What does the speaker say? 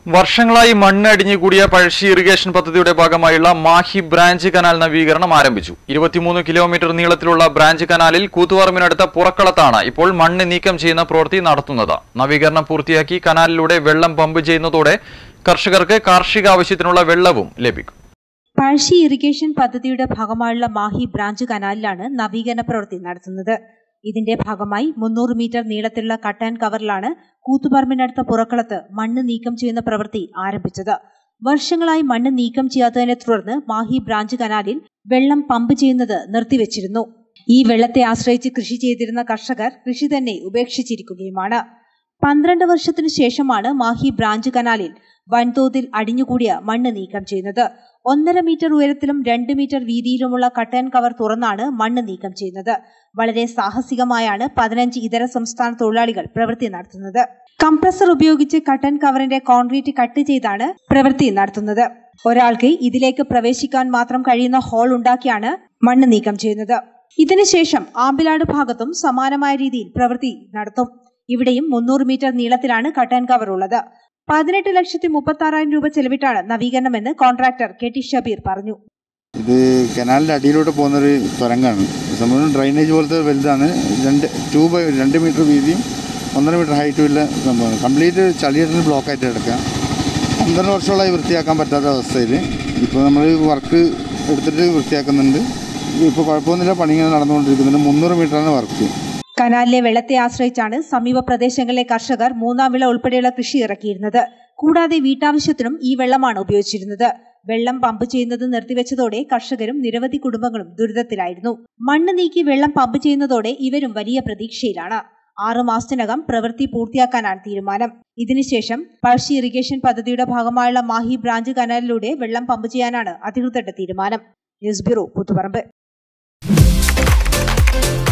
വർഷങ്ങളായി മണ്ണ് അടിഞ്ഞുകൂടിയ പഴശ്ശി ഇറിഗേഷൻ പദ്ധതിയുടെ ഭാഗമായുള്ള മാഹി ബ്രാഞ്ച് കനാൽ നവീകരണം ആരംഭിച്ചു ഇരുപത്തിമൂന്ന് കിലോമീറ്റർ നീളത്തിലുള്ള ബ്രാഞ്ച് കനാലിൽ കൂത്തുപറമ്പിനടുത്ത പുറക്കളത്താണ് ഇപ്പോൾ മണ്ണ് നീക്കം ചെയ്യുന്ന പ്രവൃത്തി നടത്തുന്നത് നവീകരണം പൂർത്തിയാക്കി കനാലിലൂടെ വെള്ളം പമ്പ് ചെയ്യുന്നതോടെ കർഷകർക്ക് കാർഷിക ആവശ്യത്തിനുള്ള വെള്ളവും ലഭിക്കും പഴശ്ശി ഇറിഗേഷൻ പദ്ധതിയുടെ ഭാഗമായുള്ള മാഹി ബ്രാഞ്ച് കനാലിലാണ് നവീകരണ പ്രവൃത്തി നടത്തുന്നത് ഇതിന്റെ ഭാഗമായി മുന്നൂറ് മീറ്റർ നീളത്തിലുള്ള കട്ട് ആൻഡ് കവറിലാണ് കൂത്തുപറമ്പിനടുത്ത പുറക്കളത്ത് മണ്ണ് നീക്കം ചെയ്യുന്ന പ്രവൃത്തി ആരംഭിച്ചത് വർഷങ്ങളായി മണ്ണ് നീക്കം ചെയ്യാത്തതിനെ തുടർന്ന് മാഹി ബ്രാഞ്ച് കനാലിൽ വെള്ളം പമ്പ് ചെയ്യുന്നത് നിർത്തിവെച്ചിരുന്നു ഈ വെള്ളത്തെ ആശ്രയിച്ച് കൃഷി ചെയ്തിരുന്ന കർഷകർ കൃഷി തന്നെ ഉപേക്ഷിച്ചിരിക്കുകയുമാണ് പന്ത്രണ്ട് വർഷത്തിനു ശേഷമാണ് മാഹി ബ്രാഞ്ച് കനാലിൽ വൻതോതിൽ അടിഞ്ഞുകൂടിയ മണ്ണ് നീക്കം ചെയ്യുന്നത് ഒന്നര മീറ്റർ ഉയരത്തിലും രണ്ട് മീറ്റർ വീതിയിലുമുള്ള കട്ടൻ കവർ തുറന്നാണ് മണ്ണ് നീക്കം ചെയ്യുന്നത് വളരെ സാഹസികമായാണ് പതിനഞ്ച് ഇതര സംസ്ഥാന തൊഴിലാളികൾ പ്രവൃത്തി നടത്തുന്നത് കംപ്രസർ ഉപയോഗിച്ച് കട്ടൻ കവറിന്റെ കോൺക്രീറ്റ് കട്ട് ചെയ്താണ് പ്രവൃത്തി നടത്തുന്നത് ഒരാൾക്ക് ഇതിലേക്ക് പ്രവേശിക്കാൻ മാത്രം കഴിയുന്ന ഹോൾ ഉണ്ടാക്കിയാണ് മണ്ണ് നീക്കം ചെയ്യുന്നത് ഇതിനുശേഷം ആമ്പിലാട് ഭാഗത്തും സമാനമായ രീതിയിൽ പ്രവൃത്തി നടത്തും ഇവിടെയും മുന്നൂറ് മീറ്റർ നീളത്തിലാണ് കട്ടൻ കവർ ഉള്ളത് പതിനെട്ട് ലക്ഷത്തി മുപ്പത്തി ആറായിരം രൂപ ചെലവിട്ടാണ് നവീകരണമെന്ന് കോൺട്രാക്ടർ കെ ടി ഷബീർ പറഞ്ഞു ഇത് കനാലിൻ്റെ അടിയിലൂടെ പോകുന്നൊരു തുരങ്കാണ് സംഭവം ഡ്രൈനേജ് പോലത്തെ വലുതാണ് രണ്ട് ടൂ ബൈ രണ്ട് മീറ്റർ വീതിയും ഒന്നര മീറ്റർ ഹൈറ്റും ഉള്ള സംഭവമാണ് കംപ്ലീറ്റ് ചളിയിട്ടിന് ബ്ലോക്കായിട്ട് കിടക്കുക പന്ത്രണ്ട് വർഷങ്ങളായി വൃത്തിയാക്കാൻ പറ്റാത്ത അവസ്ഥയിൽ ഇപ്പോൾ നമ്മൾ വർക്ക് എടുത്തിട്ട് വൃത്തിയാക്കുന്നുണ്ട് ഇപ്പോൾ കുഴപ്പമൊന്നുമില്ല പണി ഇങ്ങനെ നടന്നുകൊണ്ടിരിക്കുന്നുണ്ട് മുന്നൂറ് മീറ്ററാണ് വർക്ക് കനാലിലെ വെള്ളത്തെ ആശ്രയിച്ചാണ് സമീപ പ്രദേശങ്ങളിലെ കർഷകർ മൂന്നാം വിള ഉൾപ്പെടെയുള്ള കൃഷി ഇറക്കിയിരുന്നത് കൂടാതെ വീട്ടാവശ്യത്തിനും ഈ വെള്ളമാണ് ഉപയോഗിച്ചിരുന്നത് വെള്ളം പമ്പ് ചെയ്യുന്നത് നിർത്തിവെച്ചതോടെ കർഷകരും നിരവധി കുടുംബങ്ങളും ദുരിതത്തിലായിരുന്നു മണ്ണ് നീക്കി വെള്ളം പമ്പ് ചെയ്യുന്നതോടെ ഇവരും വലിയ പ്രതീക്ഷയിലാണ് ആറു മാസത്തിനകം പ്രവൃത്തി പൂർത്തിയാക്കാനാണ് തീരുമാനം ഇതിനുശേഷം പഴശ്ശി ഇറിഗേഷൻ പദ്ധതിയുടെ ഭാഗമായുള്ള മാഹി ബ്രാഞ്ച് കനാലിലൂടെ വെള്ളം പമ്പ് ചെയ്യാനാണ് അധികൃതരുടെ തീരുമാനം ന്യൂസ് ബ്യൂറോ കൂത്തുപറമ്പ്